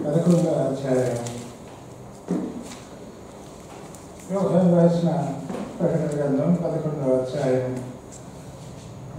పదకొండవ అధ్యాయం యోగం రాసిన ప్రకటన గ్రంథం పదకొండవ అధ్యాయం ఆ,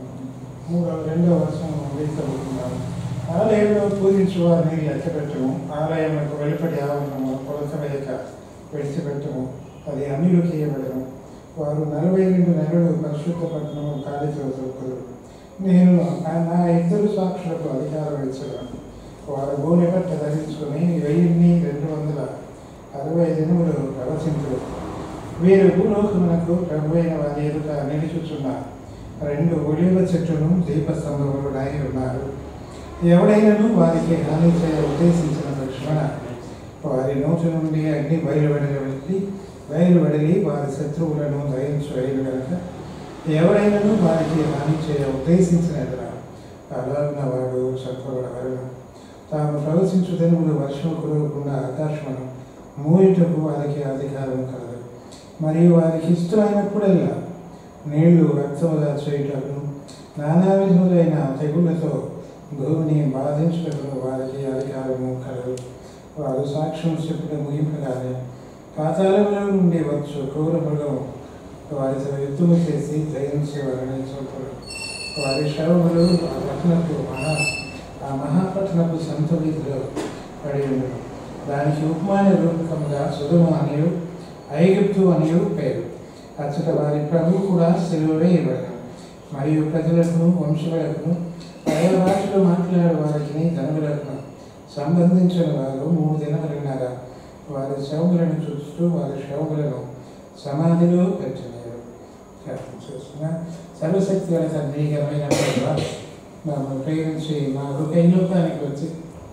మూడవ రెండవ వర్షం వేసబోతున్నాను ఆలయంలో పూజించు వారిని లెక్క పెట్టము ఆలయములకు వెలుపటి ఆవరణము కొలత వేయక విడిచిపెట్టము అది అన్నిలకు ఇవ్వబడము వారు నలభై రెండు నెలలు పరిశుద్ధ పట్టణము ఖాళీ చదువుతారు నేను నా- నా ఇద్దరు సాక్షులకు అధికారం ఇచ్చాను వారు భూమి పట్ట ధరించుకొని వెయ్యిన్ని రెండు వందల అరవై దినములు ప్రవచించరు వీరు భూలోకమునకు ప్రభు అయిన వారి ఎదుట నిలుచుచున్న రెండు ఒలివ చెట్టును దీపస్తంభములు నాయి ఉన్నారు ఎవడైనాను వారికి హాని చేయ ఉద్దేశించిన పక్షమున వారి నోటి నుండి అగ్ని బయలువెడలి వెళ్ళి బయలువెడలి వారి శత్రువులను దయించు అయిన కనుక ఎవరైనాను వారికి హాని చేయ ఉద్దేశించిన ఎదుర అలాగిన వాడు చక్కబడవలను తాము ప్రవచించు దినములు వర్షం కురవకుండా ఆకాశమును మూయుటకు వారికి అధికారం కలదు మరియు వారికి ఇష్టమైనప్పుడల్లా నీళ్లు రక్తముగా చేయుటకు నానా విధములైన తెగుళ్లతో భూమిని బాధించుటకు వారికి అధికారము కలదు వారు సాక్ష్యం చెప్పిన ముగింపుగానే పాతాళంలో నుండి వచ్చు క్రూర మృగం వారితో యుద్ధము చేసి జయించే వారిని చూపరు వారి శవములు ఆ పట్టణపు మహా ఆ మహాపట్టణపు సంత వీధిలో పడి ఉండరు దానికి ఉపమాన రూపకంగా సుధమ అనియు ఐగుప్తు అనియు పేరు అచ్చట వారి ప్రభు కూడా సెలవులే ఇవ్వడం మరియు ప్రజలకు వంశములకు పైన భాషలో మాట్లాడే వారికి ధనములకు సంబంధించిన వారు మూడు దినములున్నారా వారి శవములను చూస్తూ వారి శవములను సమాధిలో పెట్టినారు ప్రార్థన చేస్తున్నా సర్వశక్తి గల తండ్రి ఘనమైన ప్రభువా, మమ్మల్ని ప్రేమించి మా హృదయంలోకానికి వచ్చి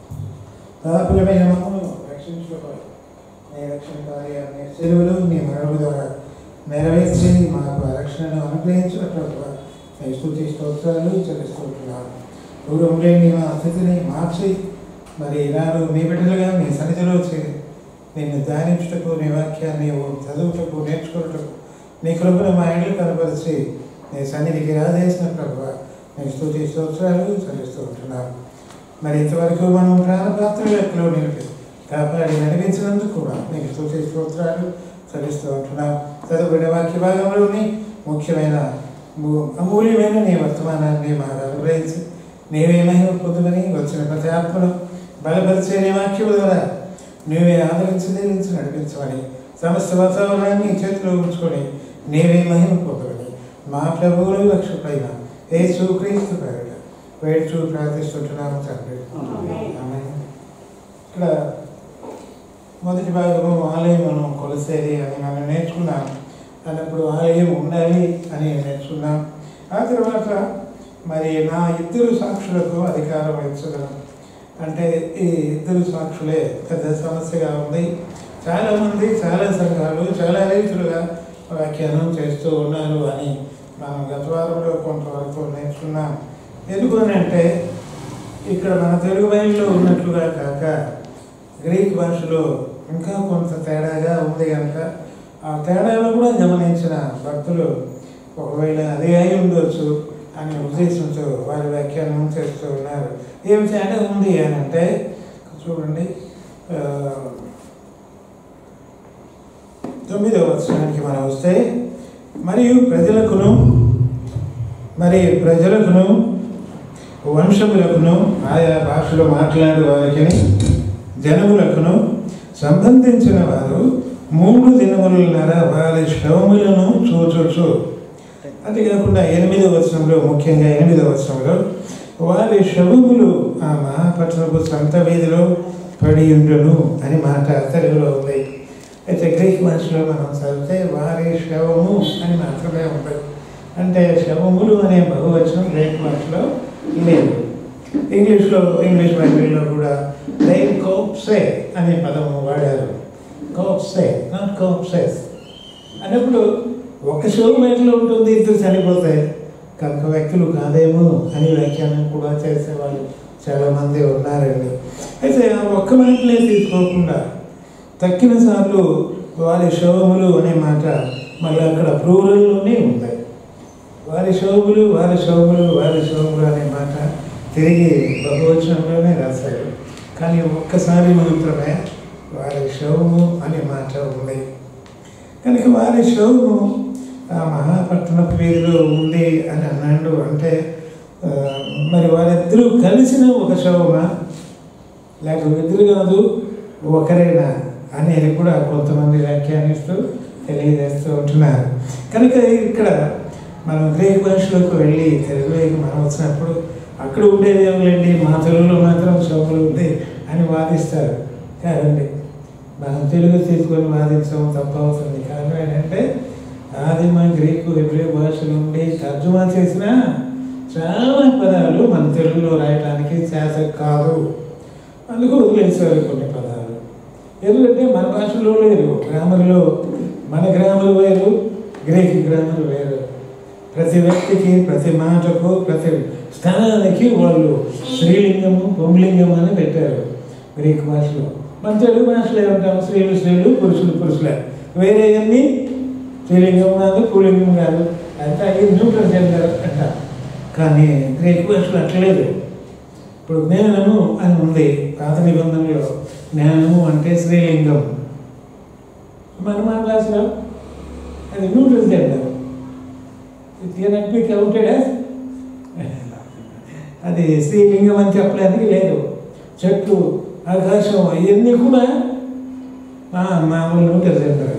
పాపులమైన మమ్మల్ని రక్షించుకోవాలి నీ రక్షణ కార్యాన్ని సెలవులు నీ మరణం ద్వారా నెరవేర్చి మాకు ఆ రక్షణను అనుగ్రహించిన ప్రభువా నీ స్థుతి స్తోత్రాలు చెల్లిస్తుంటున్నాను పూర్వం లేని మా స్థితిని మార్చి మరి ఈనాడు నీ బిడ్డలుగా నీ సన్నిధిలో చేరి నిన్ను ధ్యానించుటకు నీ వాక్యాన్ని చదువుటకు నేర్చుకున్నటకు నీ కృపను మా ఇంట్లో కనపరిచి నీ సన్నిధికి రాదేసిన ప్రభు నీ స్థుతి స్తోత్రాలు చెల్లిస్తూ ఉంటున్నాను మరి ఇంతవరకు మనం ప్రాణపాత్ర లెక్కలో నిలిపి కాపాడి నడిపించినందుకు కూడా నీకు స్థుతి స్తోత్రాలు చెల్లిస్తూ ఉంటున్నాం చదువుకునే వాక్య భాగంలోని ముఖ్యమైన ము- అమూల్యమైన నీ వర్తమానాన్ని మాకు అనుగ్రహించి నీవే మహిమ పొందుమని వచ్చిన ప్రతి ఆత్మను బలపరిచే నీ వాక్యం ద్వారా నీవే ఆదరించి దీవించి నడిపించమని సమస్త వాతావరణాన్ని చేతిలో ఉంచుకొని నీవే మహిమ పొందమని మా ప్రభువులు రక్షకుడైన యేసు క్రీస్తు పేరిట వేడుచూ ప్రార్థిస్తుంటున్నాము తండ్రి ఆమేన్. ఇక్కడ మొదటి భాగము ఆలయం మనం కొలిసేది అని మనం నేర్చుకున్నాం అన్నప్పుడు ఆలయం ఉండాలి అని నేర్చుకున్నాం ఆ తర్వాత మరి నా ఇద్దరు సాక్షులకు అధికారం ఇచ్చగలం అంటే ఈ ఇద్దరు సాక్షులే పెద్ద సమస్యగా ఉంది చాలామంది చాలా సంఘాలు చాలా రీతులుగా వ్యాఖ్యానం చేస్తూ ఉన్నారు అని మనం గత వారంలో కొంతవరకు నేర్చుకున్నాం ఎందుకు అని అంటే ఇక్కడ మన తెలుగు బయలులో ఉన్నట్లుగా కాక గ్రీక్ భాషలో ఇంకా కొంత తేడాగా ఉంది కనుక ఆ తేడాను కూడా గమనించిన భక్తులు ఒకవేళ అదే అయి ఉండొచ్చు అనే ఉద్దేశంతో వారి వ్యాఖ్యానం చేస్తూ ఉన్నారు ఏం తేడా ఉంది అని అంటే చూడండి ఆ, తొమ్మిదవ వచనానికి మనం వస్తే మరియు ప్రజలకును మరి ప్రజలకును వంశములకును ఆయా భాషలో మాట్లాడే వారికి జనములకును సంబంధించిన వారు మూడు దినములన్నర వారి శవములను చూచొచ్చు అంతేకాకుండా ఎనిమిదవ వచనంలో ముఖ్యంగా ఎనిమిదవ వచనంలో వారి శవములు ఆ మహాపట్టణపు సంత వీధిలో పడి ఉండును అని మాట తెలుగులో ఉంది అయితే గ్రీక్ భాషలో మనం చదివితే వారి శవము అని మాత్రమే ఉంటుంది అంటే శవములు అనే బహువచనం గ్రీక్ భాషలో లేదు ఇంగ్లీష్లో ఇంగ్లీష్ బైబిల్లో కూడా లైక్ కోప్సే అనే పదము వాడారు కోప్సే నాట్ కోప్సెస్ అన్నప్పుడు ఒక శవం ఎట్లా ఉంటుంది ఇద్దరు చనిపోతాయి కనుక వ్యక్తులు కాదేమో అని వ్యాఖ్యానం కూడా చేసేవాళ్ళు చాలామంది ఉన్నారండి అయితే ఆ ఒక్క మాటలే తీసుకోకుండా తక్కిన సార్లు వారి శవములు అనే మాట మళ్ళీ అక్కడ ప్లూరల్లోనే ఉంటాయి వారి శోభులు వారి శోభులు వారి శోభులు అనే మాట తిరిగి బహువచనంలోనే రాశారు కానీ ఒక్కసారి మాత్రమే వారి శవము అనే మాట ఉంది కనుక వారి శవము ఆ మహాపట్టణపు వీధిలో ఉంది అని అన్నాడు అంటే ఆ, మరి వారిద్దరూ కలిసిన ఒక శవమా లేక ఇద్దరు కాదు ఒకరేనా అనేది కూడా కొంతమంది వ్యాఖ్యానిస్తూ తెలియజేస్తూ ఉంటున్నారు కనుక ఇక్కడ మనం గ్రీక్ భాషలోకి వెళ్ళి తెలుగులోకి మనం వచ్చినప్పుడు అక్కడ ఉండేది ఏమిలేండి మా తెలుగులో మాత్రం శోభలు ఉంది అని వాదిస్తారు కాదండి మనం తెలుగు తీసుకొని వాదించడం తప్పు అవుతుంది కారణం ఏంటంటే ఆదిమ గ్రీకు హెబ్రి భాష నుండి తర్జుమా చేసిన చాలా పదాలు మన తెలుగులో రాయడానికి చేత కాదు అందుకు వదిలేశారు కొన్ని పదాలు ఎందుకంటే మన భాషలో లేదు గ్రామర్లో మన గ్రామర్ వేరు గ్రీక్ గ్రామర్ వేరు ప్రతి వ్యక్తికి ప్రతి మాటకు ప్రతి స్థానానికి వాళ్ళు స్త్రీలింగము పుంలింగము అని పెట్టారు గ్రీక్ భాషలో మన తెలుగు భాషలో ఏమంటాం స్త్రీలు స్త్రీలు పురుషులు పురుషులే వేరే అన్ని స్త్రీలింగం కాదు పులింగం కాదు అంతా ఇది న్యూట్రల్ జెండర్ అంటారు కానీ గ్రీక్ భాషలో అట్లేదు ఇప్పుడు జ్ఞానము అని ఉంది పాత నిబంధనలో జ్ఞానము అంటే స్త్రీలింగం మన మన భాషలో అది neutral gender it cannot be counted as అది స్త్రీలింగం అని చెప్పడానికి లేదు చెట్లు ఆకాశం ఇవన్నీ కూడా మా మామూలు న్యూట్రల్ జెండర్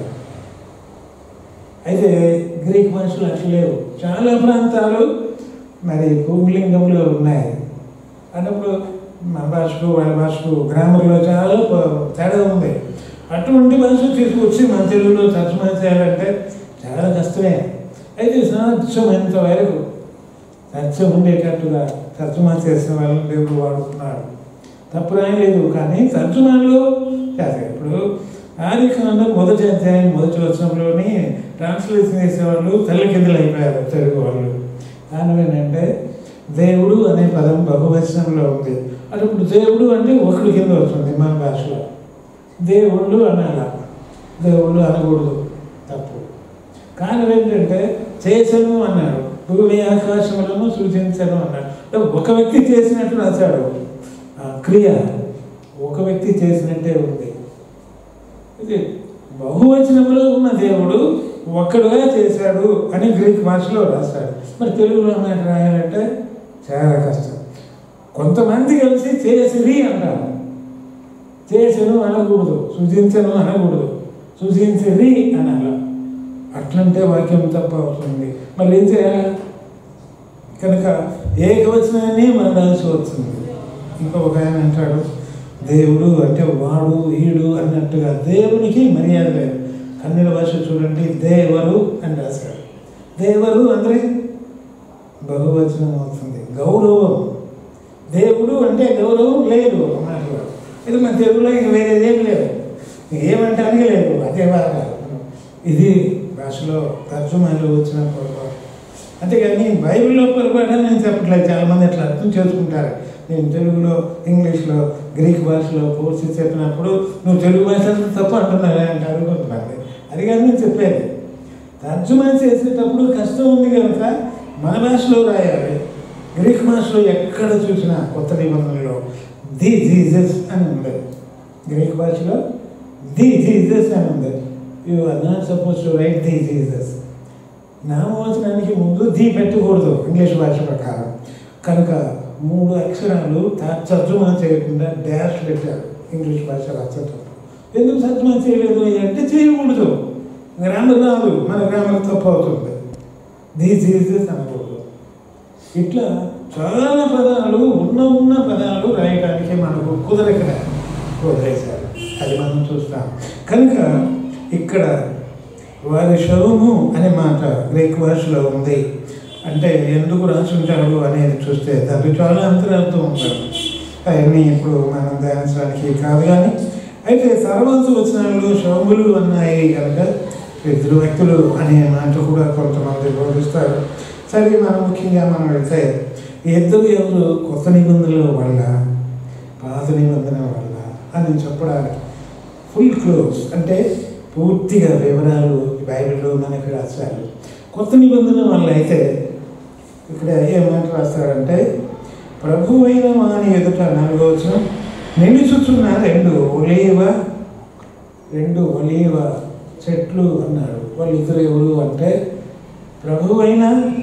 అయితే గ్రీక్ భాషలు అట్లా లేవు చాలా ప్రాంతాలు మరి పుంలింగంలో ఉన్నాయి అన్నప్పుడు మన భాషకు వాళ్ళ భాషకు గ్రామర్లో చాలా ప- తేడా ఉంది అటువంటి భాష తీసుకొచ్చి మన తెలుగులో తర్జుమా చేయాలంటే చాలా కష్టమే అయితే సాధ్యమైనంత వరకు సత్యం ఉండేటట్టుగా తర్జుమా చేసిన వాళ్ళని దేవుడు వాడుకున్నాడు తప్పునే లేదు కానీ తర్జుమాలో చేస్తారు ఇప్పుడు ఆది కాలంలో మొదటి అధ్యాయం మొదటి వచనంలోని ట్రాన్స్లేషన్ చేసేవాళ్ళు తల్లికిందులు అయిపోయారు తెలుగు వాళ్ళు కారణం ఏంటంటే దేవుడు అనే పదం బహువచనంలో ఉంది అప్పుడు దేవుడు అంటే ఒకటి కింద వస్తుంది మన భాషలో దేవుళ్ళు అనాల దేవుళ్ళు అనకూడదు తప్పు కారణం ఏంటంటే చేసను అన్నాడు భూమి ఆకాశములను సృజించను అన్నాడు అంటే ఒక వ్యక్తి చేసినట్టు రాశాడు ఆ క్రియ ఒక వ్యక్తి చేసినట్టే ఉంది ఇది బహువచనంలో ఉన్న దేవుడు ఒక్కడుగా చేశాడు అని గ్రీక్ భాషలో రాశాడు మరి తెలుగులో మాట రాయాలంటే చాలా కష్టం కొంతమంది కలిసి చేసిరి అంటారు చేసెను అనకూడదు సృజించను అనకూడదు సృజించిరి అనాల అట్లంటే వాక్యం తప్ప అవుతుంది మళ్ళీ ఏం చేయాలి కనుక ఏకవచనాన్ని మనడాల్సి వస్తుంది ఇంకొక ఆయన అంటాడు దేవుడు అంటే వాడు ఈడు అన్నట్టుగా దేవునికి మర్యాద లేదు కన్నడ భాష చూడండి దేవరు అని రాశాడు దేవరు అంటే బహువచనం అవుతుంది గౌరవం దేవుడు అంటే గౌరవం లేదు మాటలు ఇది మన తెలుగులో ఇంక వేరేదేం లేదు ఏమంటానికి లేదు అదే బాగా ఇది భాషలో తర్జుమాలో వచ్చిన పొరపాటు అంతేగాని బైబిల్లో పొరపాటు అని నేను చెప్పట్లేదు చాలామంది అట్లా అర్థం చేసుకుంటారు నేను తెలుగులో ఇంగ్లీష్లో గ్రీక్ భాషలో పోల్చి చెప్పినప్పుడు నువ్వు తెలుగు భాష తప్ప అంటున్నావే అంటారు కొంతమంది అది కాదు నేను చెప్పేది తర్జుమా చేసేటప్పుడు కష్టం ఉంది కనుక మన భాషలో రాయాలి గ్రీక్ భాషలో ఎక్కడ చూసినా కొత్త నిబంధనలో ది జీసస్ అని ఉంది గ్రీక్ భాషలో ది జీసస్ అని ఉంది you are not suppose to write the Jesus నామవచనానికి ముందు ది పెట్టకూడదు ఇంగ్లీష్ భాష ప్రకారం కనుక మూడు అక్షరాలు త- తర్జుమా చేయకుండా డాష్ పెట్టారు ఇంగ్లీష్ భాష రాసేటప్పుడు ఎందుకు తర్జుమా చేయలేదు అంటే చేయకూడదు గ్రామర్ రాదు మన గ్రామర్ తప్పు అవుతుంది ది జీసస్ అనకూడదు ఇట్లా చాలా పదాలు ఉన్న ఉన్న పదాలు రాయడానికి మనకు కుదరక వదిలేశారు అది మనం చూస్తాం కనుక ఇక్కడ వారి శవము అనే మాట గ్రీక్ భాషలో ఉంది అంటే ఎందుకు రాసి ఉంటాడు అనేది చూస్తే దాంట్లో చాలా అంతరార్థం ఉంటాడు అవన్నీ ఇప్పుడు మనం ధ్యానించడానికి కాదు కానీ అయితే తర్వాత వచనాల్లో శవములు ఉన్నాయి కనుక ఇద్దరు వ్యక్తులు అనే మాట కూడా కొంతమంది బోధిస్తారు సరే మనం ముఖ్యంగా మనం వెళ్తే ఈ ఇద్దరు ఎవరు కొత్త నిబంధనల వల్ల పాత నిబంధన వల్ల అని చెప్పడానికి ఫుల్ క్లోజ్ అంటే పూర్తిగా వివరాలు బైబిల్లో మనకి రాశారు కొత్త నిబంధన వల్ల అయితే ఇక్కడ ఏమంట రాస్తారంటే ప్రభు అయిన వాని ఎదుట నాలుగో వచనం నిలుచుచున్న రెండు ఒలేవ రెండు ఒలీవ చెట్లు అన్నారు వాళ్ళిద్దరు ఎవరు అంటే ప్రభువైన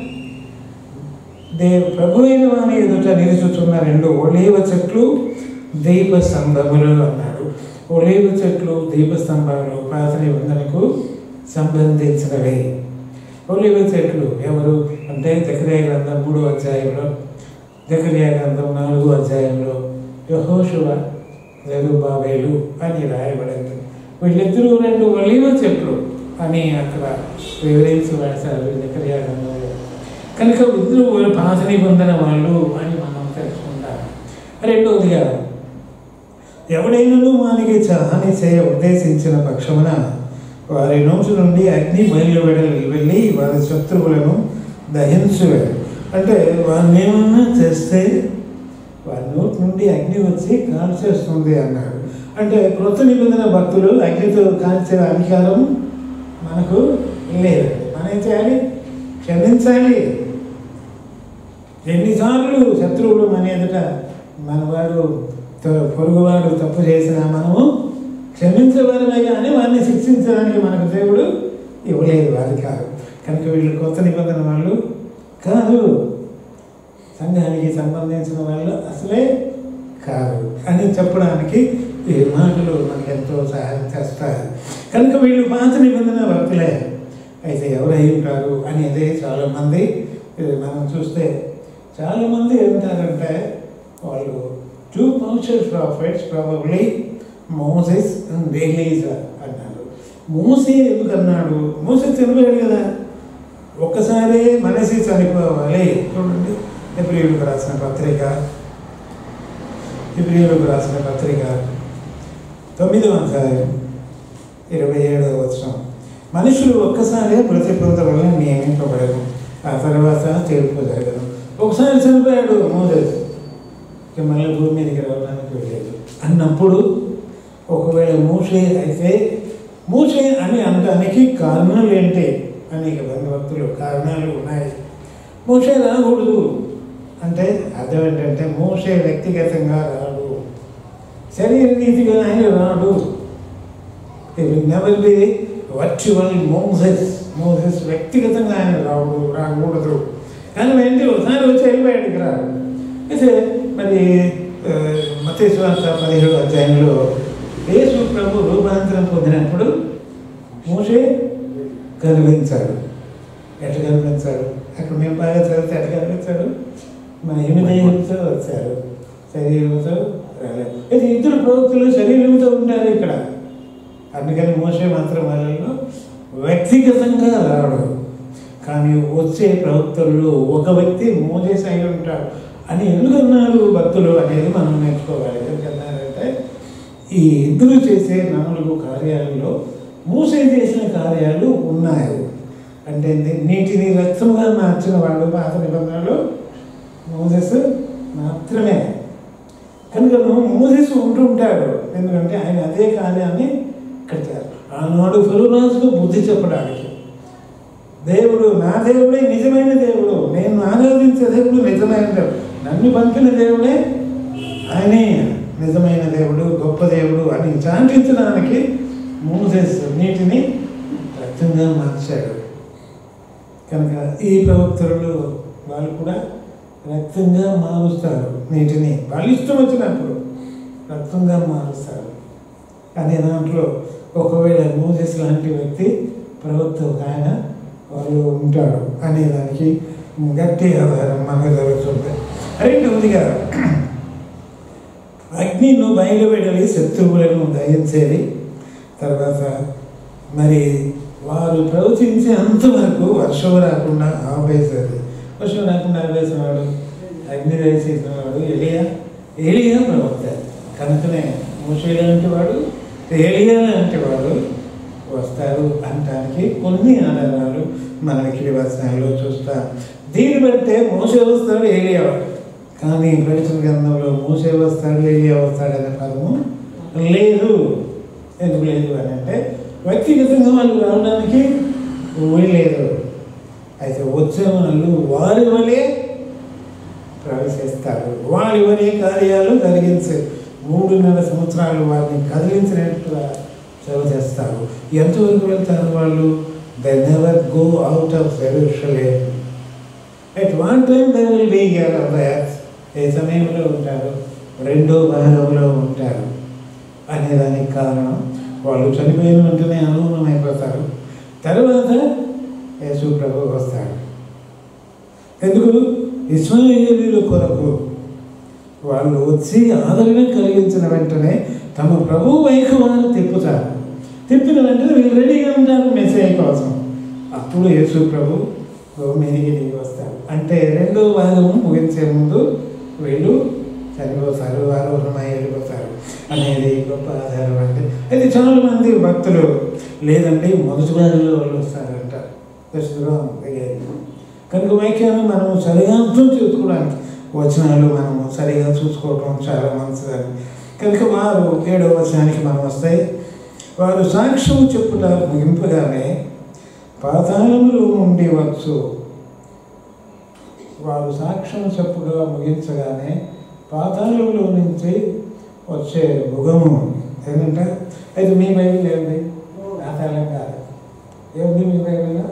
దే ప్రభువైన వాని ఎదుట నిలుచుచున్న రెండు ఒలీవ చెట్లు దీప స్తంభములు అన్నాడు ఒలీవ చెట్లు దీప స్తంభాలు పాత నిబంధనకు సంబంధించినవి ఒలీవ చెట్లు ఎవరు అంటే జకరియా గ్రంథం మూడో అధ్యాయంలో జకరియా గ్రంథం నాలుగో అధ్యాయంలో యహోశువ జరుబాబేలు అని రాయబడింది వీళ్ళిద్దరూ రెండు ఒలీవ చెట్లు అని అక్కడ వివరించి రాశారు జకరియా గ్రంథంలో కనుక ఇద్దరు పాత నిబంధన వాళ్ళు అని మనం తెలుసుకుంటాం రెండవదిగా ఎవడైనను వానికి హాని చేయ ఉద్దేశించిన పక్షమున వారి నోటి నుండి అగ్ని బయలువెడలి వెళ్ళి వారి శత్రువులను దహించువేరు అంటే వారిని ఏమన్నా చేస్తే వారి నోటి నుండి అగ్ని వచ్చి కాల్చేస్తుంది అన్నాడు అంటే కృత నిబంధన భక్తులు అగ్నితో కాల్చే అధికారం మనకు లేదు మనం ఏం చేయాలి క్షమించాలి ఎన్నిసార్లు శత్రువులు మన ఎదుట మనవాడు త- పొరుగువాడు తప్పు చేసినా మనము క్షమించవారమే కానీ వారిని శిక్షించడానికి మనకు దేవుడు ఇవ్వలేదు వారి కాదు కనుక వీళ్ళు కొత్త నిబంధన వాళ్ళు కాదు సంఘానికి సంబంధించిన వాళ్ళు అసలే కాదు అని చెప్పడానికి ఈ మాటలు మనకు ఎంతో సహాయం చేస్తాయి కనుక వీళ్ళు పాత నిబంధన భక్తులే అయితే ఎవరై ఉంటారు అనేది చాలామంది ఇది మనం చూస్తే చాలామంది ఏమంటారంటే వాళ్ళు two function prophets probably Moses and Elijah అన్నారు మోసే ఎందుకు అన్నాడు మోసే చనిపోయాడు కదా ఒక్కసారి మనసి చనిపోవాలి చూడండి ఎబ్రియులకు రాసిన పత్రిక ఎబ్రియులకు రాసిన పత్రిక తొమ్మిదవ అధ్యాయం ఇరవై ఏడవ వచనం మనుషులు ఒక్కసారి ప్రతి పొంద వల్ల నియమింపబడరు ఆ తర్వాత తీర్పు జరగదు ఒకసారి చనిపోయాడు మోదస్ ఇక మళ్ళీ భూమి మీదకి రావడానికి వెళ్ళలేదు అన్నప్పుడు ఒకవేళ మూసే అయితే మూసే అని అనడానికి కారణాలు ఏంటి అనేక మంది భక్తులు కారణాలు ఉన్నాయి మూసే రాకూడదు అంటే అర్థం ఏంటంటే మూసే వ్యక్తిగతంగా రాడు శరీర రీతిగా ఆయన రాడు never be virtual Moses Moses వ్యక్తిగతంగా ఆయన రాడు రాకూడదు కానీ ఏంటి ఒకసారి వచ్చి వెళ్ళిపోయాడు ఇక్కడ అయితే మరి మతేశ్వార్త పదిహేడు అధ్యాయంలో యేసు ప్రభు రూపాంతరం పొందినప్పుడు మోసే కనిపించాడు ఎట్లా కనిపించాడు అక్కడ మేము బాగా చదివితే ఎట్లా కనిపించాడు మా ఎనిమిదితో వచ్చారు శరీరంతో రాలేదు అయితే ఇద్దరు ప్రవక్తులు శరీరంతో ఉంటారు ఇక్కడ అందుకని మోసే మాత్రం వాళ్ళలో వ్యక్తిగతంగా రాడు కానీ వచ్చే ప్రవక్తల్లో ఒక వ్యక్తి మోజేస్ అయి ఉంటాడు అని ఎందుకు అన్నారు భక్తులు అనేది మనం నేర్చుకోవాలి ఎందుకన్నారంటే ఈ ఇద్దరు చేసే నాలుగు కార్యాలలో మూసే చేసిన కార్యాలు ఉన్నాయి అంటే ఏంటి? నీటిని రక్తముగా మార్చిన వాళ్ళు పాత నిబంధనలు మోసెస్ మాత్రమే కనుక మోసెస్ ఉంటుంటాడు ఎందుకంటే ఆయన అదే కార్యాన్ని కట్టారు ఆనాడు ఫెరురాజుకు బుద్ధి చెప్పడానికి దేవుడు నా దేవుడే నిజమైన దేవుడు నేను ఆరాధించే దేవుడు నిజమైన దేవుడు నన్ను పంపిన దేవుడే ఆయనే నిజమైన దేవుడు గొప్ప దేవుడు అని చాటించడానికి మూసెస్ నీటిని రక్తంగా మార్చాడు కనుక ఈ ప్రవక్తలు వాళ్ళు కూడా రక్తంగా మారుస్తారు నీటిని వాళ్ళు ఇష్టం వచ్చినప్పుడు రక్తంగా మారుస్తారు అనే దాంట్లో ఒకవేళ మోసెస్ లాంటి వ్యక్తి ప్రవక్త ఒక ఆయన వాళ్ళు ఉంటాడు అనే దానికి గట్టి ఆధారం మనకు జరుగుతుంది రెండవదిగా అగ్నిను బయలువెడలి శత్రువులను దయించేది తర్వాత మరి వారు ప్రవచించే అంతవరకు వర్షం రాకుండా ఆపేసేది వర్షం రాకుండా ఆపేసినవాడు అగ్ని వేసేసినవాడు ఎలియా ఏలియా ప్రవక్త కనుకనే మూసే లాంటి వాడు ఏలియా లాంటి వాడు వస్తారు అనటానికి కొన్ని ఆధారాలు మన ఇక్కడి వచనాల్లో చూస్తాం దీన్ని బట్టే మోసే వస్తాడు ఏలియా కానీ ప్రవచన గ్రంథంలో మూసే వస్తాడు ఏలియా వస్తాడు అనే పదము లేదు ఎందుకు లేదు అని అంటే వ్యక్తిగతంగా వాళ్ళు రావడానికి వీల్లేదు అయితే వచ్చే వాళ్ళు వారి వలె ప్రవేశిస్తారు వారి వలె కార్యాలు జరిగించే మూడున్నర సంవత్సరాలు వారిని కదిలించినట్టుగా సేవ చేస్తారు ఎంతవరకు వెళ్తారు వాళ్ళు they never go out of Jerusalem at one time they will be here on the earth ఏ సమయంలో ఉంటారు రెండో భాగంలో ఉంటారు అనేదానికి కారణం వాళ్ళు చనిపోయిన వెంటనే అనుగుణం అయిపోతారు తర్వాత యేసు ప్రభు వస్తాడు ఎందుకు ఇస్మాయిలీల కొరకు వాళ్ళు వచ్చి ఆదరణ కలిగించిన వెంటనే తమ ప్రభు వైపు వారు తిప్పుతారు తిప్పిన వెంటనే వీళ్ళు రెడీగా ఉంటారు మెసేజ్ కోసం అప్పుడు యేసు ప్రభు మీదికి దిగి వస్తారు అంటే రెండో భాగము ముగించే ముందు వీళ్ళు చనిపోతారు ఆరోహణమై వెళ్ళిపోతారు అనేది గొప్ప ఆధారం అంటే అయితే చాలా మంది భక్తులు లేదండి మొదటి భాగంలో వాళ్ళు వస్తారంట దశలో కనుక వాక్యాన్ని మనం సరిగా అర్థం చేసుకోవడానికి వచనాలు మనము సరిగా చూసుకోవడం చాలా మంచిదని కనుక వారు ఏడవ వచనానికి మనం వస్తాయి వారు సాక్ష్యం చెప్పుట ముగింపగానే పాతాళములో నుండి వచ్చు వారు సాక్ష్యం చెప్పుగా ముగించగానే పాతాళంలో నుంచి వచ్చే ముఖము ఏంటంటే అయితే మీ బైబిల్ ఏమిటి పాతాళం కాదు ఏమిటి మీ బైబిల్లో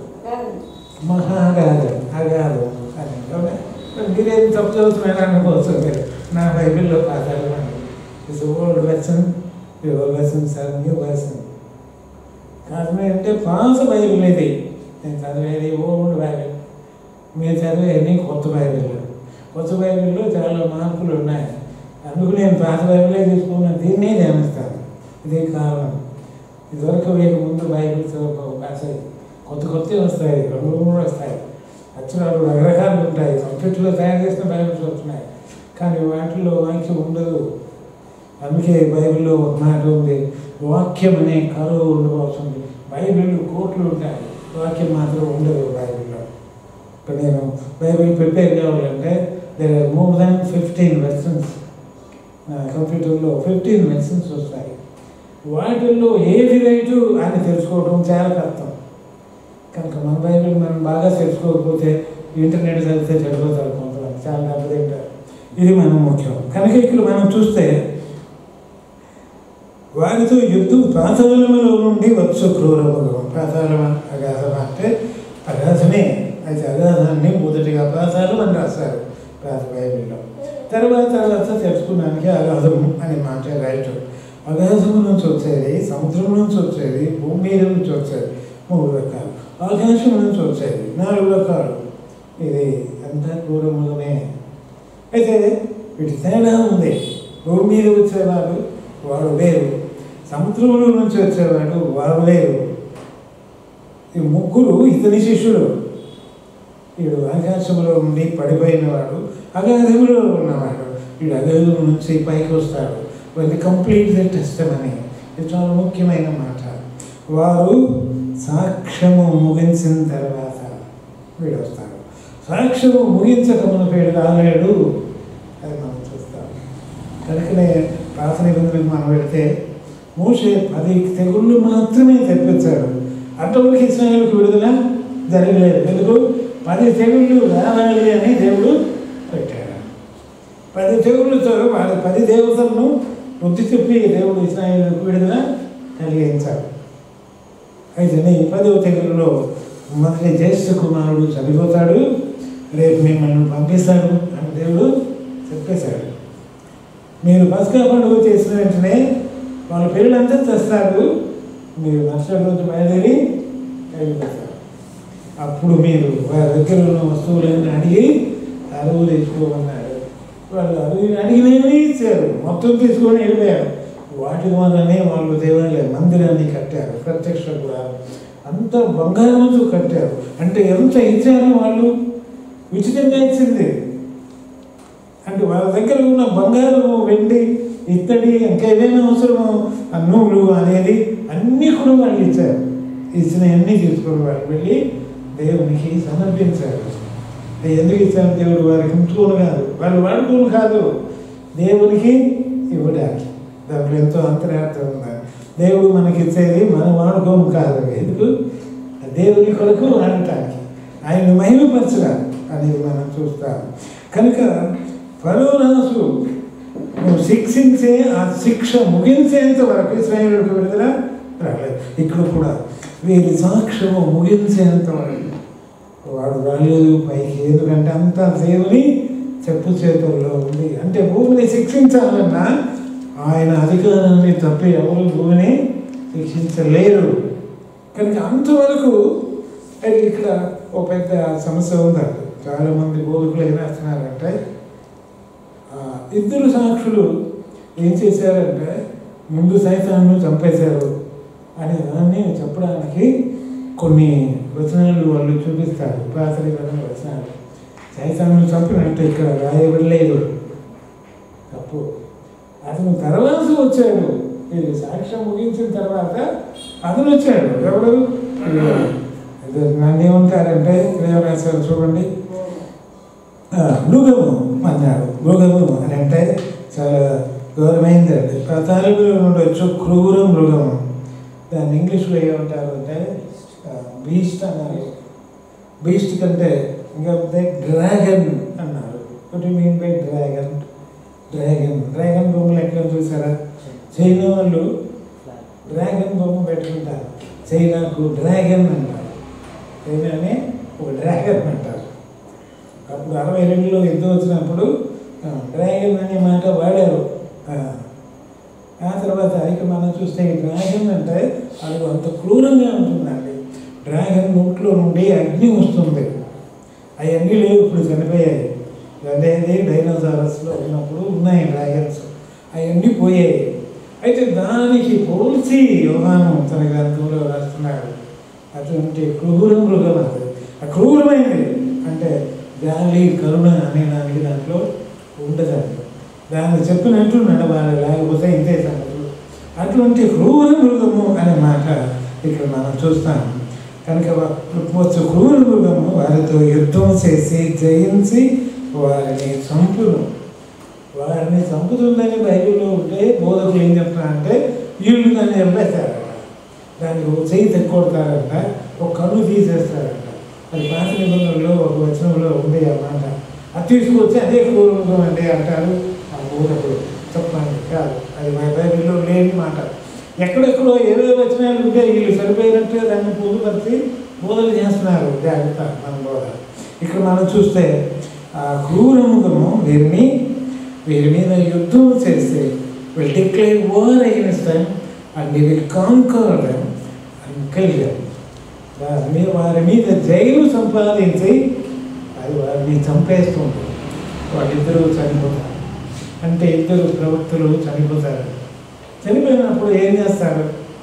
మహాగాధం అగాధం అని అవునా? మరి మీరేం తప్పు చదువుతున్నారని అనుకోవచ్చు మీరు నా బైబిల్లో పాతాళం అని it's old version your version sir new version కారణం ఏంటంటే పాత బైబిల్ ఇది నేను చదివేది ఓల్డ్ బైబిల్ మీరు చదివేది కొత్త బైబిల్ కొత్త బైబిల్లో చాలా మార్పులు ఉన్నాయి అందుకు నేను పాత బైబిలే తీసుకున్న దీన్నే ధ్యానిస్తాను ఇదే కారణం ఇదివరకు వేల ముందు బైబిల్ రాసాయి కొత్త కొత్తవి వస్తాయి రెండు మూడు వస్తాయి అక్షరాలు రకరకాలు ఉంటాయి కంప్యూటర్లో తయారు చేసిన బైబిల్స్ వస్తున్నాయి కానీ వాటిలో వాక్యం ఉండదు అందుకే బైబిల్లో ఒక మాట ఉంది వాక్యం అనే కరువు ఉండవలసింది బైబిల్ కోట్లు ఉంటాయి వాక్యం మాత్రం ఉండదు బైబిల్లో ఇప్పుడు నేను బైబిల్ ప్రిపేర్ కావాలంటే there are more than fifteen versions కంప్యూటర్లో ఫిఫ్టీన్ వెర్షన్స్ వస్తాయి వాటిల్లో ఏది రైటు అని తెలుసుకోవడం చాలా కష్టం కనుక మన బైబిల్ మనం బాగా తెలుసుకోకపోతే ఇంటర్నెట్ చదివితే చదిపోతారు కొంతమంది చాలా దెబ్బతింటారు ఇది మనం ముఖ్యం కనుక ఇక్కడ మనం చూస్తే వారితో యుద్ధం పాతాళములో నుండి వచ్చు క్రూరములు పాతాళం అగాధం అంటే అగాధమే అయితే అగాధాన్ని మొదటిగా పాతాళం అని రాశారు పాత బైబిల్లో తర్వాత తర్వాత తెలుసుకున్నానికి అగాధం అనే మాట రైట్ అగాధము నుంచి వచ్చేది సముద్రం నుంచి వచ్చేది భూమి మీద నుంచి వచ్చేది మూడు రకాలు ఆకాశం నుంచి వచ్చేది నాలుగు రకాలు ఇది అంతా క్రూరములనే అయితే వీటి తేడా ఉంది భూమి మీద వచ్చేవాడు వాడు వేరు సముద్రంలో నుంచి వచ్చేవాడు వాడు వేరు ఈ ముగ్గురు ఇతని శిష్యుడు వీడు ఆకాశంలో ఉండి పడిపోయినవాడు అగాధములో ఉన్నవాడు వీడు అగాధం నుంచి పైకి వస్తాడు వాళ్ళకి కంప్లీట్ ద టెస్టమని ఇది చాలా ముఖ్యమైన మాట వారు సాక్ష్యము ముగించిన తర్వాత వీడు వస్తాడు సాక్ష్యము ముగించక మునపేడు రాలేడు అది మనం చూస్తాం కనుకనే పాత నిబంధనకు మనం వెళితే మోసే పది తెగుళ్ళు మాత్రమే తెప్పించాడు అటువంటి ఇస్రాయల్కి విడుదల జరగలేదు ఎందుకు పది తెగుళ్ళు రావాలి అని దేవుడు పెట్టాడు పది తెగుళ్ళతో వారి పది దేవతలను వృద్ధి చెప్పి దేవుడు ఇస్రాయల్కు విడుదల కలిగించాడు అయితే ఈ పదవ తెగుల్లో మొదటి జ్యేష్ఠ కుమారుడు చనిపోతాడు రేపు మిమ్మల్ని పంపిస్తాడు అని దేవుడు చెప్పేశాడు మీరు పసకా పండుగ చేసిన వెంటనే వాళ్ళ పిల్లలంతా తెస్తారు మీరు మరుసటి రోజు బయలుదేరి వెళ్ళిపోతారు అప్పుడు మీరు వారి దగ్గర ఉన్న వస్తువులన్నీ అడిగి అరువు తెచ్చుకోమన్నాడు వాళ్ళు అరువు అడిగినవి ఇచ్చారు మొత్తం తీసుకొని వెళ్ళిపోయారు వాటి వల్లనే వాళ్ళు దేవాలయ మందిరాన్ని కట్టారు ప్రత్యక్ష కూడా అంత బంగారంతో కట్టారు అంటే ఎంత ఇచ్చారో వాళ్ళు ఉచితంగా ఇచ్చింది అంటే వాళ్ళ దగ్గర ఉన్న బంగారము వెండి ఇత్తడి ఇంకా ఏదైనా అవసరమో ఆ నూలు అనేది అన్నీ కూడా వాళ్ళు ఇచ్చారు ఇచ్చిన అన్నీ తీసుకొని వాళ్ళు వెళ్ళి దేవునికి సమర్పించారు అది ఎందుకు ఇచ్చారు దేవుడు వారికి ఉంచుకోను కాదు వాళ్ళు వాడుకోను కాదు దేవునికి ఇవ్వడానికి దాంట్లో ఎంతో అంతరార్థం ఉంది దేవుడు మనకి ఇచ్చేది మనం వాడుకోము కాదు ఎందుకు దేవుని కొరకు వాడటానికి ఆయన మహిమపరచడానికి అనేది మనం చూస్తాం కనుక ఫరోరాజు నువ్వు శిక్షించే ఆ శిక్ష ముగించేంత వరకు ఇస్రాయేలుడికి విడుదల రాలేదు ఇక్కడ కూడా వీరి సాక్ష్యము ముగించేంత వరకు వాడు రాలేదు పైకి ఎందుకంటే అంతా దేవుని చెప్పు చేతుల్లో ఉంది అంటే భూమిని శిక్షించాలన్నా ఆయన అధికారాన్ని తప్పి ఎవరు భూమిని శిక్షించలేరు కనుక అంతవరకు అది ఇక్కడ ఒక పెద్ద సమస్య ఉంది చాలా మంది బోధకులు ఏం వేస్తున్నారంటే ఆ, ఇద్దరు సాక్షులు ఏం చేశారంటే ముందు సైతాన్ని చంపేశారు అనే దాన్ని చెప్పడానికి కొన్ని వచనాలు వాళ్ళు చూపిస్తారు పాత్రికమైన వచనాలు సైతాన్ని చంపినట్టు ఇక్కడ రాయబడలేదు తప్పు అతను తర్వాత వచ్చాడు ఇది సాక్ష్యం ముగించిన తర్వాత అతను వచ్చాడు ఎవడు ఇది నన్ను ఏమంటారంటే ఇక్కడ రాశారు చూడండి ఆ, మృగము అన్నాడు మృగము అని అంటే చాలా ఘోరమైంది అది పాతాళంలో ఉండొచ్చు క్రూర మృగము దాన్ని ఇంగ్లీష్లో ఏమంటారు అంటే బీస్ట్ అన్నారు బీస్ట్ కంటే ఇంకా డ్రాగన్ అన్నారు what mean by dragon dragon dragon బొమ్మలు ఎక్కడ చూసారా చైనా వాళ్ళు డ్రాగన్ బొమ్మ పెట్టుకుంటారు చైనాకు డ్రాగన్ అంటారు చైనాని ఒక డ్రాగన్ అంటారు అప్పుడు అరవై రెండులో యుద్ధం వచ్చినప్పుడు ఆ, డ్రాగన్ అనే మాట వాడారు ఆ, ఆ తర్వాత ఇక మనం చూస్తే ఈ డ్రాగన్ అంటే అది అంత క్రూరంగా ఉంటుందండి డ్రాగన్ నోట్లో నుండి అగ్ని వస్తుంది అవన్నీ లేవు ఇప్పుడు చనిపోయాయి అదేది డైనోసారస్లో ఉన్నప్పుడు ఉన్నాయి డ్రాగన్స్ అవన్నీ పోయాయి అయితే దానికి పోల్చి యోహాను తన గ్రంథంలో రాస్తున్నాడు అటువంటి క్రూర మృగం అది ఆ క్రూరమైనది అంటే జాలి కరుణ అనే దానికి దాంట్లో ఉండదండి దాన్ని చెప్పినట్టు నడవాలి లేకపోతే ఇంతే సంగతులు అటువంటి క్రూర మృగము అనే మాట ఇక్కడ మనం చూస్తాం కనుక వచ్చు క్రూర మృగము వారితో యుద్ధం చేసి జయించి వారిని చంపును వారిని చంపుతుందని బైబిల్లో ఉంటే బోధకులు ఏం చెప్తారంటే వీళ్ళు దాన్ని చంపేస్తారట దానికి ఒక చెయ్యి తెక్కొడతారంట ఒక కన్ను తీసేస్తారంట అది పాత నిబంధనలో ఒక వచనంలో ఉంది అన్నమాట అది తీసుకొచ్చి అదే క్రూరంగా అంటే అంటారు ఆ బోధకుడు చెప్పండి కాదు అది మా బైబిల్లో లేని మాట ఎక్కడెక్కడో ఏవే వచనాలు ఉంటే వీళ్ళు సరిపోయినట్టుగా దాన్ని పొందుపరిచి బోధలు చేస్తున్నారు జాగ్రత్త మన బోధ ఇక్కడ మనం చూస్తే ఆ క్రూరముఖము వీరిని వీరి మీద యుద్ధం చేసి will declare war against them and will conquer them and kill them వారి మీద వారి మీద జైలు సంపాదించి అది వారిని చంపేస్తుంది వాళ్ళిద్దరూ చనిపోతారు అంటే ఇద్దరు ప్రవక్తలు చనిపోతారు చనిపోయినప్పుడు ఏం చేస్తారు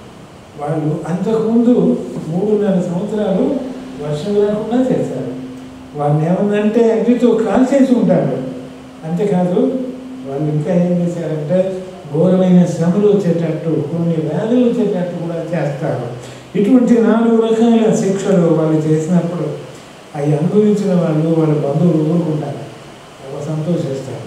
వాళ్ళు అంతకుముందు మూడున్నర సంవత్సరాలు వర్షం రాకుండా చేశారు వాళ్ళని ఏమన్నంటే అగ్నితో కాల్చేసి ఉంటారు అంతేకాదు వాళ్ళు ఇంకా ఏం చేశారంటే ఘోరమైన శ్రమలు వచ్చేటట్టు కొన్ని వ్యాధులు వచ్చేటట్టు కూడా చేస్తారు ఇటువంటి నాలుగు రకాల శిక్షలు వాళ్ళు చేసినప్పుడు అవి అనుభవించిన వాళ్ళు వాళ్ళ బంధువులు ఊరుకుంటారు వాళ్ళు సంతోషిస్తారు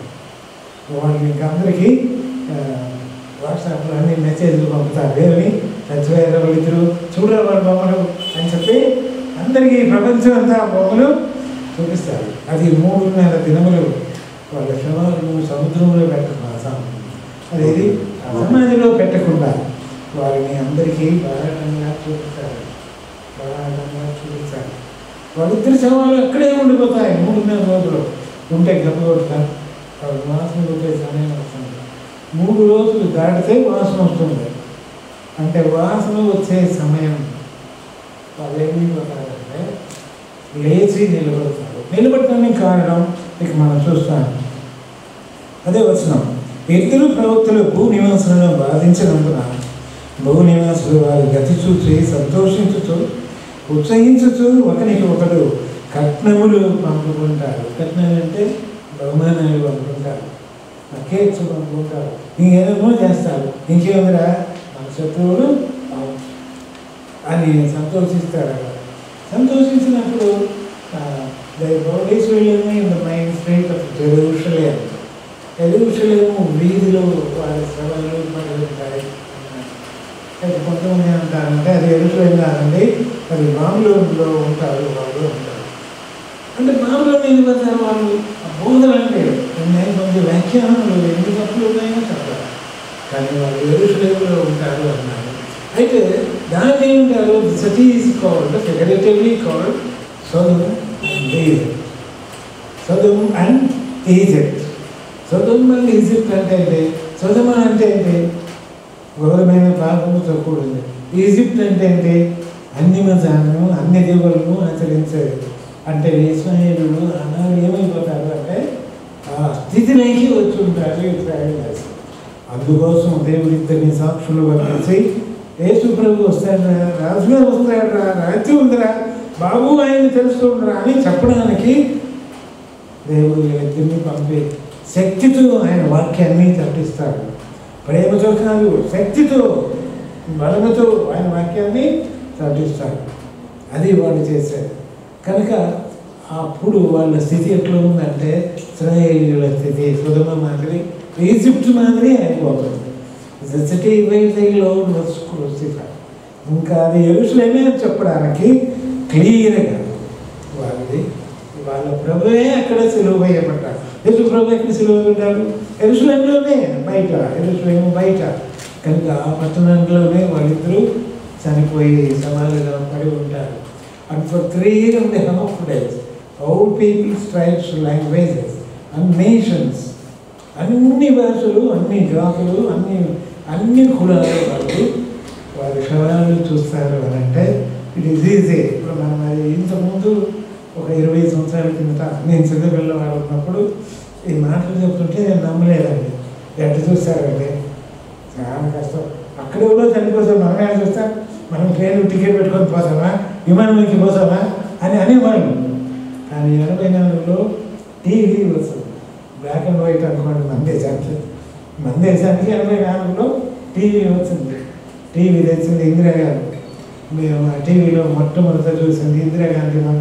వాళ్ళు ఇంకా అందరికీ ఆ, వాట్సాప్లో అన్ని మెసేజ్లు పంపుతారు ఏమని చచ్చిపోయారు వాళ్ళిద్దరు చూడరు వాళ్ళ బొమ్మలు అని చెప్పి అందరికీ ప్రపంచం అంతా ఆ బొమ్మలు చూపిస్తారు అది మూడున్నర దినములు వాళ్ళ శవాలను సముద్రంలో పెట్టకుండా అదేది సమాధిలో పెట్టకుండా వారిని అందరికీ బాగా చూపిస్తారు బాగా చూపిస్తారు వాళ్ళిద్దరి శవాలు అక్కడే ఉండిపోతాయి మూడున్నర రోజులు ఉంటే గప్ప కొడతారు వాళ్ళు వాసన కొట్టే సమయం వస్తుంది మూడు రోజులు దాటితే వాసన వస్తుంది అంటే వాసన వచ్చే సమయం వాళ్ళు ఏమైపోతారంటే లేచి నిలబడతారు నిలబడటానికి కారణం ఇక మనం చూస్తాం అదే వచనం ఇద్దరు ప్రవక్తలు భూ నివాసులను బాధించినందున భూ నివాసులు వారి గతి చూసి సంతోషించుతూ ఉత్సహించుతూ ఒకరికి ఒకడు కట్నములు పంపుకుంటారు కట్నాలు అంటే బహుమానాలు పంపుకుంటారు కేక్స్ పంపుకుంటారు ఇంకేమో చేస్తారు ఇంకేముందిరా మన శత్రువులు అని సంతోషిస్తారు అక్కడ సంతోషించినప్పుడు దే బాడీస్ వెళ్ళింది in the mind state of Jerusalem జెరూషలేము వీధిలో వారి శ్రమలు పడుతుంటాయి అయితే కొంతమంది అంటారంటే అది ఎరుసలేం కాదండి అది మామూలులో ఉంటారు వాళ్ళు ఉంటారు అంటే మామూలుగా వెళ్ళిపోతారు వాళ్ళు ఆ బోధలు అంటే నేను కొంచెం వ్యాఖ్యానాలు ఎన్ని తప్పులు ఉన్నాయో చెప్పాలి కానీ వాళ్ళు ఎరుసలేములో ఉంటారు అన్నారు అయితే దాన్ని ఏమంటారు city is called figuratively called Sodom and Egypt Sodom and Egypt Sodom and Egypt అంటే ఏంటి సోదమ అంటే ఏంటి ఘోరమైన పాపముతో కూడింది ఈజిప్ట్ అంటే ఏంటి అన్ని మతాలను అన్ని దేవులను ఆచరించేది అంటే ఇస్రాయేలు అన్నారు ఏమైపోతారు అంటే ఆ స్థితిలోకి వచ్చి ఉంటారు ఇస్రాయేల్ అందుకోసం దేవుడి ఇద్దరిని సాక్షులు పంపించి యేసు ప్రభు వస్తాడు రాజుగా వస్తాడు రా రాజ్యం ఉందిరా బాబు ఆయన తెలుసుకుంటారా అని చెప్పడానికి దేవుడు వీళ్ళిద్దరిని పంపి శక్తితో ఆయన వాక్యాన్ని తప్పిస్తాడు ప్రేమతో కాదు శక్తితో బలముతో ఆయన వాక్యాన్ని తప్పిస్తాడు అది వాళ్ళు చేశారు కనుక అప్పుడు వాళ్ళ స్థితి ఎట్లా ఉందంటే ఇస్రాయేలీల స్థితి సుధమ మాదిరి ఈజిప్ట్ మాదిరి అయిపోతుంది The city where the Lord was crucified. ఇంకా అది ఎరుసలేమే అని చెప్పడానికి క్లియర్గా వాళ్ళది వాళ్ళ ప్రభువే అక్కడ సిలువ వేయబడ్డాడు యేసు ప్రభు ఎక్కడ సిలువ పెట్టాడు ఎరుసలేంలోనే బయట ఎరుసలేము బయట కనుక ఆ పట్టణంలోనే వాళ్ళిద్దరూ చనిపోయి సమాధిగా పడి ఉంటారు and for three and half days all peoples tribes languages and nations అన్ని భాషలు అన్ని జాతులు అన్ని అన్ని కులాల వాళ్ళు వారి శవాలు చూస్తారు అని అంటే ఇట్ ఈజ్ ఈజీ ఇప్పుడు మనం అది ఇంతకుముందు ఒక ఇరవై సంవత్సరాల కిందట నేను చిన్నపిల్లవాడు ఉన్నప్పుడు ఈ మాటలు చెప్తుంటే నేను నమ్మలేదండి ఎట్ట చూస్తారండి చాలా కష్టం అక్కడ ఎవరో చనిపోతాం మనం ఎలా చూస్తాం మనం ట్రైన్ టికెట్ పెట్టుకొని పోతామా విమానంలోకి పోతామా అని అనేవాళ్ళు కానీ ఎనభై నాలుగులో టీవీ వస్తుంది బ్లాక్ అండ్ వైట్ అనుకోండి మన దేశానికి మన దేశానికి ఎనభై నాలుగులో టీవీ వచ్చింది టీవీ తెచ్చింది ఇందిరాగాంధీ మేము ఆ టీవీలో మొట్టమొదట చూసింది ఇందిరాగాంధీ మన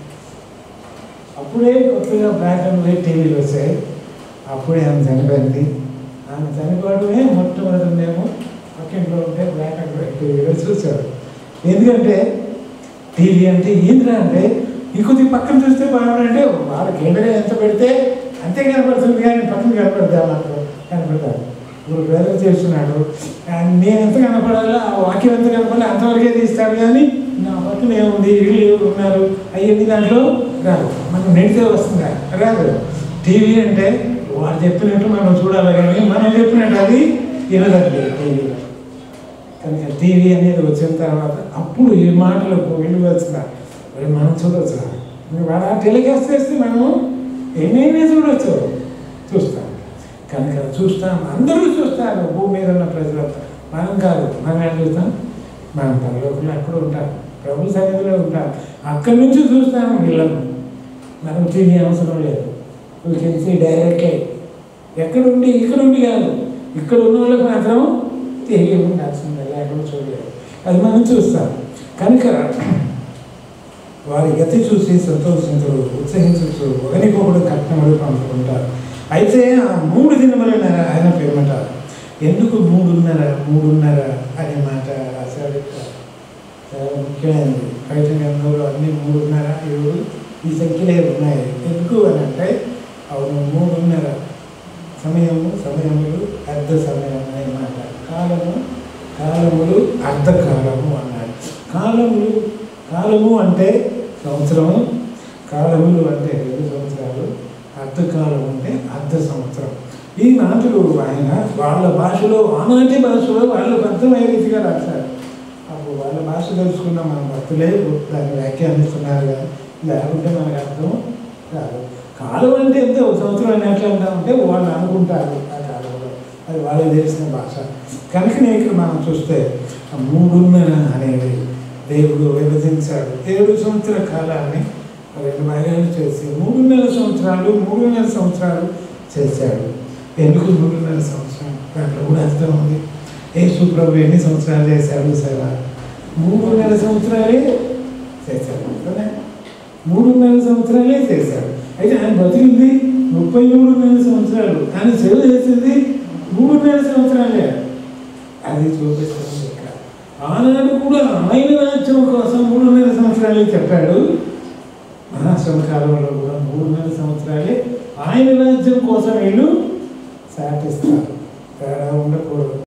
అప్పుడే కొత్తగా బ్లాక్ అండ్ వైట్ టీవీలు వచ్చాయి అప్పుడే ఆమె చనిపోయింది ఆమె చనిపోవడమే మొట్టమొదటి మేము పక్కింట్లో ఉంటే బ్లాక్ అండ్ వైట్ టీవీలో చూసారు ఎందుకంటే టీవీ అంటే ఏంద్రా అంటే ఇంకొద్ది పక్కన చూస్తే బాగుండంటే వాళ్ళ కెమెరా ఎంత పెడితే అంతే కనపడుతుంది కానీ పక్కన కనపడతా మాత్రం కనపడతారు ఇప్పుడు ప్రజలు చేస్తున్నాడు అండ్ నేను ఎంత కనపడాలో ఆ వాక్యం ఎంత కనపడాలి అంతవరకే తీస్తాడు కానీ నా పక్కన ఏముంది ఇల్లు ఎవరు ఉన్నారు అయ్యింది దాంట్లో రాదు మనం నెడితే వస్తుందా రాదు టీవీ అంటే వాడు చెప్పినట్టు మనం చూడాలి కానీ మనం చెప్పినట్టు అది ఇవ్వదండి టీవీలో కనుక టీవీ అనేది వచ్చిన తర్వాత అప్పుడు ఈ మాటలకు విలువ వచ్చిన మరి మనం చూడవచ్చు వాడు ఆ టెలికాస్ట్ చేస్తే మనము ఏమేమి చూడవచ్చు చూస్తాం కనుక చూస్తాం అందరూ చూస్తారు భూమి మీద ఉన్న ప్రజలంతా మనం కాదు మనం ఏం చూస్తాం మనం పరలోకంలో అక్కడ ఉంటాం ప్రభు సన్నిధిలో ఉంటాం అక్కడి నుంచి చూస్తాము వీళ్ళను మనం టీవీ అవసరం లేదు వీ కెన్ సీ డైరెక్ట్లీ ఎక్కడుండి ఇక్కడుండి కాదు ఇక్కడ ఉన్న వాళ్ళకి మాత్రం తిరిగి ఉండాల్సిందే లేకుండా చూడలేదు అది మనం చూస్తాం కనుక వారి గతి చూసి సంతోషించరు ఉత్సహించు ఒకరికొకడు కట్నములు పంపుకుంటారు అయితే ఆ మూడు దినములైన ఆయన పేరుమట ఎందుకు మూడున్నర మూడున్నర అనే మాట రాశాడు ఇక్కడ. చాలా ముఖ్యమైనది బయట గ్రంథంలో అన్ని మూడున్నర ఏడు ఈ సంఖ్యలే ఉన్నాయి ఎందుకు అని అంటే అవును మూడున్నర సమయము సమయములు అర్ధ సమయం అనే మాట కాలము కాలములు అర్ధకాలము అన్నాడు కాలములు కాలము అంటే సంవత్సరము కాలములు అంటే రెండు సంవత్సరాలు అర్ధకాలం అంటే అర్ధ సంవత్సరం ఈ నాటులు ఆయన వాళ్ళ భాషలో ఆనాటి భాషలో వాళ్ళకు అర్థమయ్యే రీతిగా రాశారు అప్పుడు వాళ్ళ భాష తెలుసుకున్న మన భక్తులే దాన్ని వ్యాఖ్యానిస్తున్నారు కానీ లేకుంటే మనకు అర్థం కాదు కాలం అంటే ఎంత ఒక సంవత్సరం అని ఎట్లా అంటామంటే వాళ్ళు అనుకుంటారు ఆ కాలంలో అది వాళ్ళకి తెలిసిన భాష కనుక ఇక్కడ మనం చూస్తే ఆ మూడున్నర అనేది దేవుడు విభజించాడు ఏడు సంవత్సర కాలాన్ని రెండు భాగాలు చేసి మూడున్నర సంవత్సరాలు మూడున్నర సంవత్సరాలు చేశాడు ఎందుకు మూడున్నర సంవత్సరం దాంట్లో కూడా అర్థం ఉంది యేసు ప్రభు ఎన్ని సంవత్సరాలు చేశాడు సేవ మూడున్నర సంవత్సరాలే చేశాడు కదా మూడున్నర సంవత్సరాలే చేశాడు అయితే ఆయన బతికింది ముప్పై మూడున్నర సంవత్సరాలు ఆయన సేవ చేసింది మూడున్నర సంవత్సరాలే అది చూపిస్తుంది ఇక్కడ ఆనాడు కూడా ఆయన రాజ్యం కోసం మూడున్నర సంవత్సరాలు చెప్పాడు శ్రమ కాలంలో కూడా మూడు వేల సంవత్సరాలే ఆయన రాజ్యం కోసం వీళ్ళు సాటిస్తారు తేడా ఉండకూడదు